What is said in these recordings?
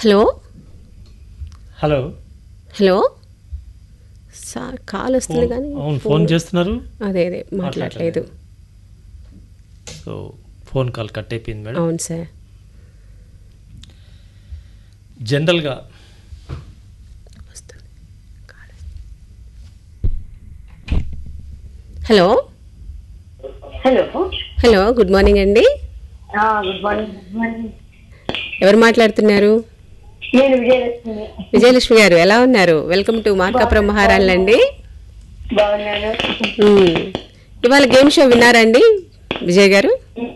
Hello hello hello sir call వస్తుంది కానీ అవును ఫోన్ చేస్తున్నారు అదే అదే మాట్లాడలేదు సో ఫోన్ కాల్ కట్ అయిపోయింది మేడం అవును సార్ జనరల్గా వస్తుంది call hello hello hello good morning అండి గుడ్ మార్నింగ్ గుడ్ మార్నింగ్ ఎవరు మాట్లాడుతున్నారు నేను విజయలక్ష్మి విజయలక్ష్మి గారు ఎలా ఉన్నారు వెల్కమ్ టు మార్కాపురం మహారాణి అండి బాగున్నాను మ్మ్. ఇవాళ గేమ్ షో విన్నారండి విజయ్ గారు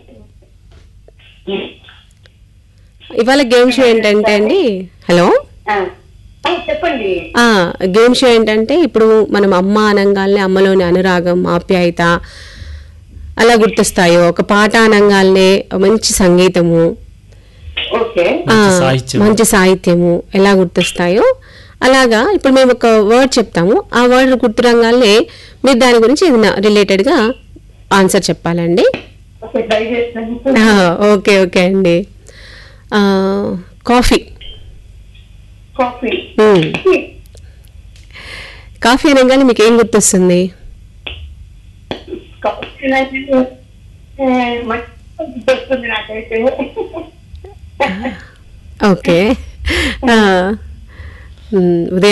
ఇవాళ గేమ్ షో ఏంటంటే అండి హలో ఆ, ఆ, చెప్పండి ఆ, గేమ్ షో ఏంటంటే ఇప్పుడు మనం అమ్మ అనగానే అమ్మలోని అనురాగం ఆప్యాయత అలా గుర్తొస్తాయో ఒక పాట అనగానే మంచి సంగీతము ఓకే ఆ, మంచి సాహిత్యం. మంచి సాహిత్యము ఎలా గుర్తొస్తాయో అలాగా ఇప్పుడు మేము ఒక వర్డ్ చెప్తాము ఆ వర్డ్ గుర్తురంగానే మీరు దాని గురించి ఏదైనా రిలేటెడ్గా ఆన్సర్ చెప్పాలండి ఓకే ట్రై చేస్తాను ఆ, ఓకే ఓకే అండి ఆ, కాఫీ కాఫీ మ్మ్. కాఫీ అనగానే మీకు ఏం గుర్తొస్తుంది కాఫీ అంటే ఆ, మంచి వస్తుంది నాకైతే ఓకే ఆ, మ్మ్, ఉదయం